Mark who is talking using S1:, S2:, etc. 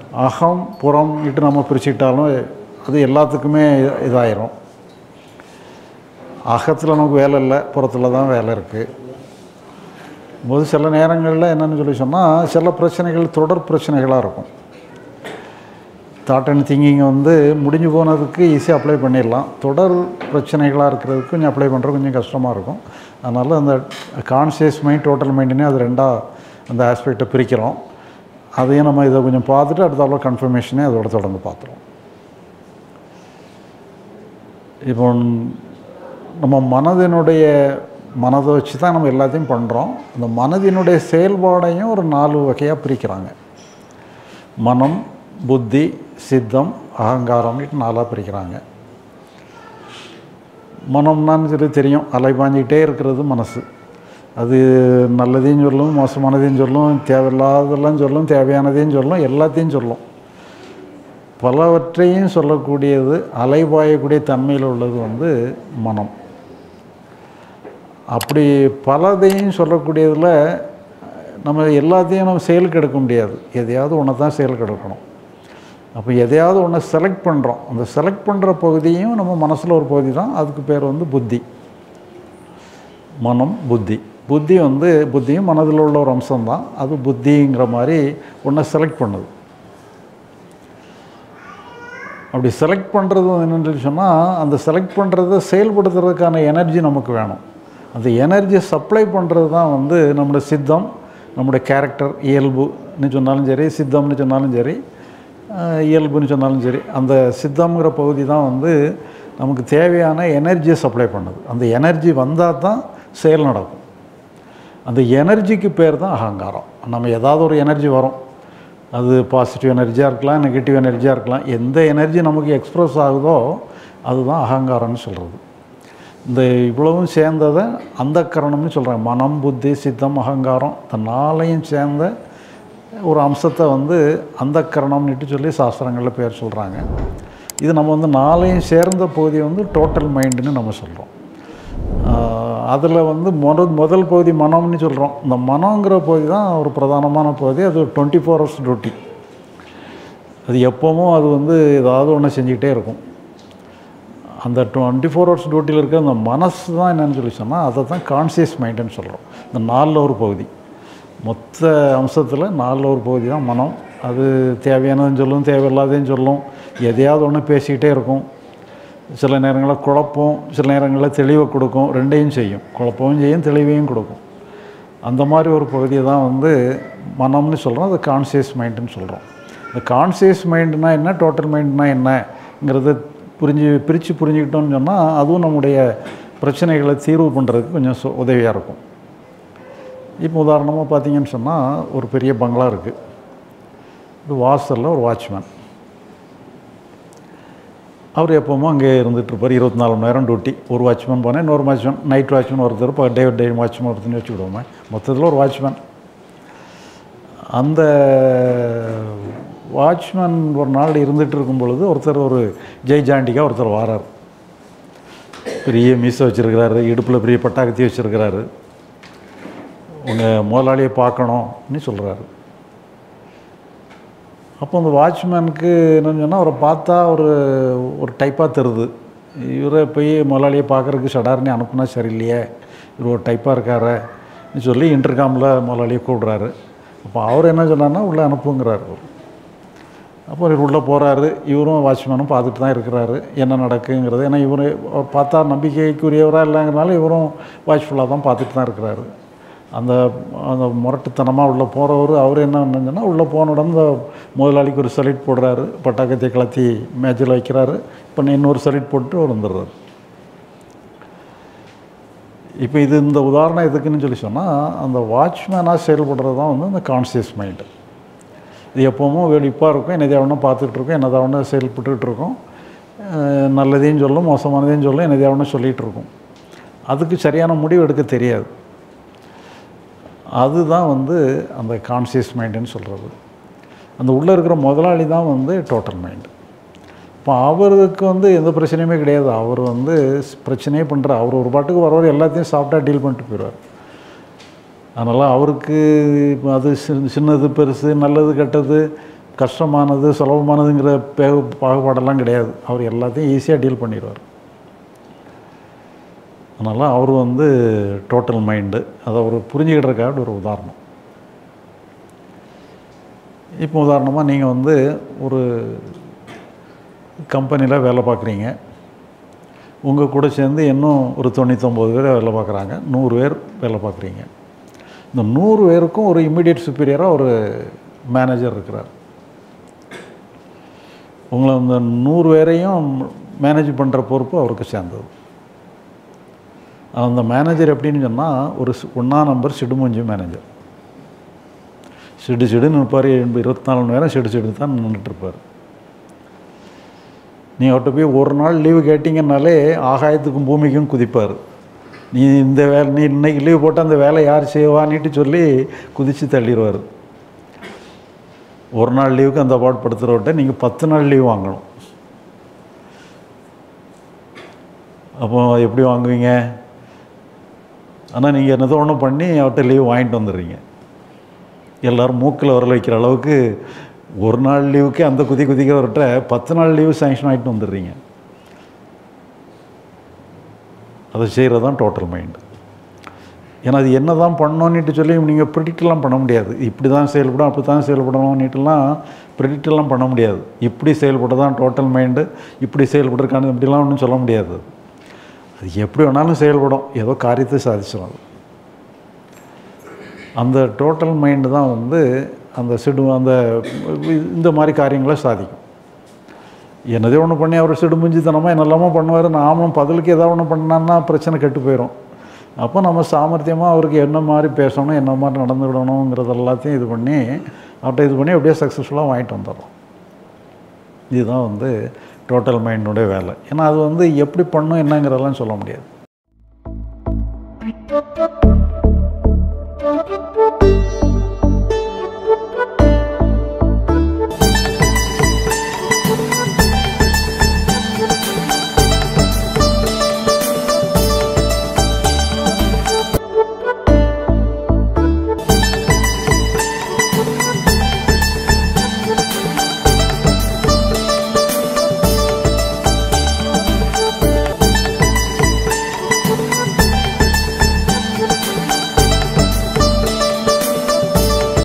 S1: அகம் புறம் இட்டு நம்ம பிரிச்சுக்கிட்டாலும் அது எல்லாத்துக்குமே இதாயிரும் அகத்தில் நமக்கு வேலை இல்லை புறத்தில் தான் வேலை இருக்குது போது சில நேரங்களில் என்னென்னு சொல்லி சொன்னால் சில பிரச்சனைகள் தொடர் பிரச்சனைகளாக இருக்கும் தாட் அண்ட் திங்கிங்கை வந்து முடிஞ்சு போனதுக்கு ஈஸியாக அப்ளை பண்ணிடலாம் தொடர் பிரச்சனைகளாக இருக்கிறதுக்கு கொஞ்சம் அப்ளை பண்ணுறது கொஞ்சம் கஷ்டமாக இருக்கும் அதனால் அந்த கான்சியஸ் மைண்ட் டோட்டல் மைண்டுனே அது ரெண்டாக அந்த ஆஸ்பெக்டை பிரிக்கிறோம் அதையும் நம்ம இதை கொஞ்சம் பார்த்துட்டு அடுத்தாப்புல கன்ஃபர்மேஷனே அதோட தொடர்ந்து பார்த்துருவோம் இப்போ நம்ம மனதினுடைய மனதை வச்சு தான் நம்ம எல்லாத்தையும் பண்ணுறோம் அந்த மனதினுடைய செயல்பாடையும் ஒரு நாலு வகையாக பிரிக்கிறாங்க மனம் புத்தி சித்தம் அகங்காரம்னு நாலாக பிரிக்கிறாங்க மனம்னான்னு சொல்லி தெரியும் அலைபாஞ்சிக்கிட்டே இருக்கிறது மனசு அது நல்லதையும் சொல்லும் மோசமானதையும் சொல்லும் தேவையில்லாததெல்லாம் சொல்லும் தேவையானதையும் சொல்லும் எல்லாத்தையும் சொல்லும் பலவற்றையும் சொல்லக்கூடியது அலைபாயக்கூடிய தன்மையில் உள்ளது வந்து மனம் அப்படி பலதையும் சொல்லக்கூடியதில் நம்ம எல்லாத்தையும் நம்ம செயலுக்கு எடுக்க முடியாது எதையாவது ஒன்று தான் செயலுக்கு எடுக்கணும் அப்போ எதையாவது ஒன்று செலக்ட் பண்ணுறோம் அந்த செலக்ட் பண்ணுற பகுதியும் நம்ம மனசில் ஒரு பகுதி தான் அதுக்கு பேர் வந்து புத்தி மனம் புத்தி புத்தி வந்து புத்தியும் மனதில் உள்ள ஒரு அம்சம் தான் அது புத்திங்கிற மாதிரி ஒன்றை செலக்ட் பண்ணுது அப்படி செலக்ட் பண்ணுறது என்னென்னு சொல்லி சொன்னால் அந்த செலக்ட் பண்ணுறத செயல்படுத்துறதுக்கான எனர்ஜி நமக்கு வேணும் அந்த எனர்ஜியை சப்ளை பண்ணுறது தான் வந்து நம்முடைய சித்தம் நம்முடைய கேரக்டர் இயல்புன்னு சொன்னாலும் சரி சித்தம்னு சொன்னாலும் சரி அஹ், இயல்புன்னு சொன்னாலும் சரி அந்த சித்தம்ங்கிற பகுதி தான் வந்து நமக்கு தேவையான எனர்ஜியை சப்ளை பண்ணுது அந்த எனர்ஜி வந்தால் தான் செயல் நடக்கும் அந்த எனர்ஜிக்கு பேர் தான் அகங்காரம் நம்ம ஏதாவது ஒரு எனர்ஜி வரும் அது பாசிட்டிவ் எனர்ஜியாக இருக்கலாம் நெகட்டிவ் எனர்ஜியாக இருக்கலாம் எந்த எனர்ஜி நமக்கு எக்ஸ்ப்ரெஸ் ஆகுதோ அதுதான் அகங்காரம்னு சொல்கிறது இந்த இவ்வளவும் சேர்ந்ததை அந்த கரணம்னு சொல்கிறாங்க மனம் புத்தி சித்தம் அகங்காரம் இந்த நாளையும் சேர்ந்த ஒரு அம்சத்தை வந்து அந்த கரணம்னுட்டு சொல்லி சாஸ்திரங்களில் பேர் சொல்கிறாங்க இது நம்ம வந்து நாளையும் சேர்ந்த பகுதியை வந்து டோட்டல் மைண்டுன்னு நம்ம சொல்கிறோம் அதில் வந்து முத முதல் பகுதி மனம்னு சொல்கிறோம் இந்த மனங்கிற பகுதி தான் ஒரு பிரதானமான பகுதி அது டுவெண்ட்டி ஃபோர் ஹவர்ஸ் டியூட்டி அது எப்போவும் அது வந்து ஏதாவது ஒன்று செஞ்சுக்கிட்டே இருக்கும் அந்த டுவெண்ட்டி ஃபோர் ஹவர்ஸ் டியூட்டியில் இருக்க அந்த மனசு தான் என்னன்னு சொல்லி சொன்னால் அதை தான் கான்சியஸ் மைண்டுன்னு சொல்கிறோம் இந்த நாலில் ஒரு பகுதி மொத்த அம்சத்தில் நாலில் ஒரு பகுதி தான் மனம் அது தேவையானதுன்னு சொல்லும் தேவையில்லாதையும் சொல்லும் எதையாவது ஒன்று பேசிக்கிட்டே இருக்கும் சில நேரங்களில் குழப்பம் சில நேரங்களில் தெளிவை கொடுக்கும் ரெண்டையும் செய்யும் குழப்பமும் செய்யும் தெளிவையும் கொடுக்கும் அந்த மாதிரி ஒரு பகுதியை தான் வந்து மனம்னு சொல்கிறோம் அது கான்சியஸ் மைண்டுன்னு சொல்கிறோம் இந்த கான்சியஸ் மைண்டுனா என்ன டோட்டல் மைண்டுனா என்னங்கிறத புரிஞ்சு பிரித்து புரிஞ்சுக்கிட்டோம்னு சொன்னால் அதுவும் நம்முடைய பிரச்சனைகளை தீர்வு பண்ணுறதுக்கு கொஞ்சம் சு- உதவியாக இருக்கும் இப்போ உதாரணமாக பார்த்தீங்கன்னு சொன்னால் ஒரு பெரிய பங்களா இருக்குது இது வாசலில் ஒரு வாட்ச்மேன் அவர் எப்போவுமே அங்கே இருந்துட்டு இருப்பார் இருபத்தி நாலு மணி நேரம் டியூட்டி ஒரு வாட்ச்மேன் போனேன் இன்னொரு வாட்ச்மேன் நைட் வாட்ச்மேன் ஒருத்தர் இப்போ டே டே வாட்ச்மேன் ஒருத்தர்னு வச்சுக்கிடுவோமே மொத்தத்தில் ஒரு வாட்ச்மேன் அந்த வாட்ச்மேன் ஒரு நாள் இருந்துட்டு இருக்கும் பொழுது ஒருத்தர் ஒரு ஜெய் ஜாண்டிக்கா ஒருத்தர் வாரார் பெரிய மீசை வச்சுருக்கிறாரு இடுப்பில் பெரிய பட்டாக்கத்தி வச்சுருக்கிறாரு உங்கள் முதலாளியை பார்க்கணும்னு சொல்கிறாரு அப்போ அந்த வாட்ச்மேனுக்கு என்னன்னு சொன்னால் அவரை பார்த்தா ஒரு ஒரு டைப்பாக தருது இவரை போய் முதலாளியை பார்க்குறதுக்கு சடார்னு அனுப்புனா சரியில்லையே இவர் ஒரு டைப்பாக இருக்காருன்னு சொல்லி இன்டர்காமில் முதலாளியை கூப்பிடுறாரு அப்போ அவர் என்ன சொன்னார்னா உள்ளே அனுப்புங்கிறாரு அவர். அப்போ இவர் உள்ளே போகிறாரு இவரும் வாட்ச்மேனும் பார்த்துட்டு தான் இருக்கிறாரு என்ன நடக்குங்கிறது ஏன்னா இவர் அவர் பார்த்தா நம்பிக்கைக்குரியவராக இல்லைங்கிறனால இவரும் வாட்ச்ஃபுல்லாக தான் பார்த்துட்டு தான் இருக்கிறாரு அந்த அந்த முரட்டுத்தனமாக உள்ளே போகிறவர் அவர் என்ன பண்ணுங்கன்னா உள்ளே போன உடனே இந்த முதலாளிக்கு ஒரு சலிட் போடுறாரு பட்டாக்கத்தை கலத்தி மேட்சில் வைக்கிறாரு இப்போ இன்னொரு சலிட் போட்டு அவர் வந்துடுறாரு இப்போ இது இந்த உதாரணம் எதுக்குன்னு சொல்லி சொன்னால் அந்த வாட்ச்மேனாக செயல்படுறது தான் வந்து அந்த கான்சியஸ் மைண்டு இது எப்போவும் வெடிப்பாக இருக்கும் என்ன தேவனா பார்த்துட்டு இருக்கோம் என்ன தேவனா செயல்பட்டுக்கிட்டு இருக்கோம் அஹ் நல்லதையும் சொல்லும் மோசமானதையும் சொல்லும் என்ன தேவனா சொல்லிகிட்டு இருக்கும் அதுக்கு சரியான முடிவு எடுக்க தெரியாது அதுதான் வந்து அந்த கான்சியஸ் மைண்டுன்னு சொல்கிறது அந்த உள்ளே இருக்கிற முதலாளி தான் வந்து டோட்டல் மைண்டு இப்போ அவருக்கு வந்து எந்த பிரச்சனையுமே கிடையாது அவர் வந்து பிரச்சனையே பண்ணுற அவர் ஒரு பாட்டுக்கு வரவர் எல்லாத்தையும் சாஃப்டாக டீல் பண்ணிட்டு போயிடுவார் அதனால் அவருக்கு இப்போ அது சி- சின்னது பெருசு நல்லது கெட்டது கஷ்டமானது சுலபமானதுங்கிற பே பாகுபாடெல்லாம் கிடையாது அவர் எல்லாத்தையும் ஈஸியாக டீல் பண்ணிடுவார் அதனால் அவர் வந்து டோட்டல் மைண்டு அதை அவர் புரிஞ்சுக்கிட்டதுக்காக ஒரு உதாரணம் இப்போ உதாரணமாக நீங்கள் வந்து ஒரு கம்பெனியில் வேலை பார்க்குறீங்க உங்கள் கூட சேர்ந்து இன்னும் ஒரு தொண்ணூத்தொம்பது பேர் வேலை பார்க்குறாங்க நூறு பேர் வேலை பார்க்குறீங்க இந்த நூறு பேருக்கும் ஒரு இம்மிடியட் சுப்பீரியராக ஒரு மேனேஜர் இருக்கிறார் உங்களை அந்த நூறு பேரையும் மேனேஜ் பண்ணுற பொறுப்பு அவருக்கு சேர்ந்தது அந்த மேனேஜர் எப்படின்னு சொன்னால் ஒரு ஒன்றா நம்பர் சிடுமூஞ்சி மேனேஜர் சிடு சிடுன்னு இருப்பார் இருபத்தி நாலு மணி நேரம் சிடு சிடு தான் நின்றுட்டுருப்பார் நீ அவர்கிட்ட போய் ஒரு நாள் லீவு கேட்டிங்கனாலே ஆகாயத்துக்கும் பூமிக்கும் குதிப்பார் நீ இந்த வேலை நீ இன்னைக்கு லீவு போட்டால் அந்த வேலை யார் செய்வான்னுட்டு சொல்லி குதித்து தள்ளிடுவார் ஒரு நாள் லீவுக்கு அந்த அவார்ட் படுத்துகிறவர்கிட்ட நீங்கள் பத்து நாள் லீவ் வாங்கணும் அப்போ எப்படி வாங்குவீங்க ஆனால் நீங்கள் என்னதோ ஒன்று பண்ணி அவர்கிட்ட லீவ் வாங்கிட்டு வந்துடுறீங்க எல்லோரும் மூக்கில் வரல வைக்கிற அளவுக்கு ஒரு நாள் லீவுக்கே அந்த குதி குதிக்கிறவர்கிட்ட பத்து நாள் லீவு சேங்ஷன் ஆகிட்டு வந்துடுறீங்க அதை செய்கிறது தான் டோட்டல் மைண்டு ஏன்னா அது என்ன தான் பண்ணோன்னுட்டு சொல்லி நீங்கள் ப்ரிடிக்ட்லாம் பண்ண முடியாது இப்படி தான் செயல்படும் அப்படி தான் செயல்படணும்னுட்டுலாம் ப்ரிடிக்ட்லாம் பண்ண முடியாது இப்படி செயல்பட தான் டோட்டல் மைண்டு இப்படி செயல்படுறதுக்கான இப்படிலாம் ஒன்றும் சொல்ல முடியாது அது எப்படி வேணாலும் செயல்படும் ஏதோ காரியத்தை சாதிச்சிடும் அது அந்த டோட்டல் மைண்டு தான் வந்து அந்த சிடு அந்த இந்த மாதிரி காரியங்களை சாதிக்கும் என்னதே ஒன்று பண்ணி அவர் சிடுமுஞ்சித்தனமாக என்னெல்லாமோ பண்ணுவார் நாமளும் பதிலுக்கு ஏதாவது ஒன்று பண்ணான்னா பிரச்சனை கெட்டு போயிடும் அப்போ நம்ம சாமர்த்தியமாக அவருக்கு என்ன மாதிரி பேசணும் என்ன மாதிரி நடந்துவிடணுங்கிறது எல்லாத்தையும் இது பண்ணி அவர்கிட்ட இது பண்ணி அப்படியே சக்ஸஸ்ஃபுல்லாக வாங்கிட்டு வந்துடுறோம் இதுதான் வந்து டோட்டல் மைண்டுடைய வேலை ஏன்னா அது வந்து எப்படி பண்ணும் என்னங்கிறதெல்லாம் சொல்ல முடியாது
S2: Thank you.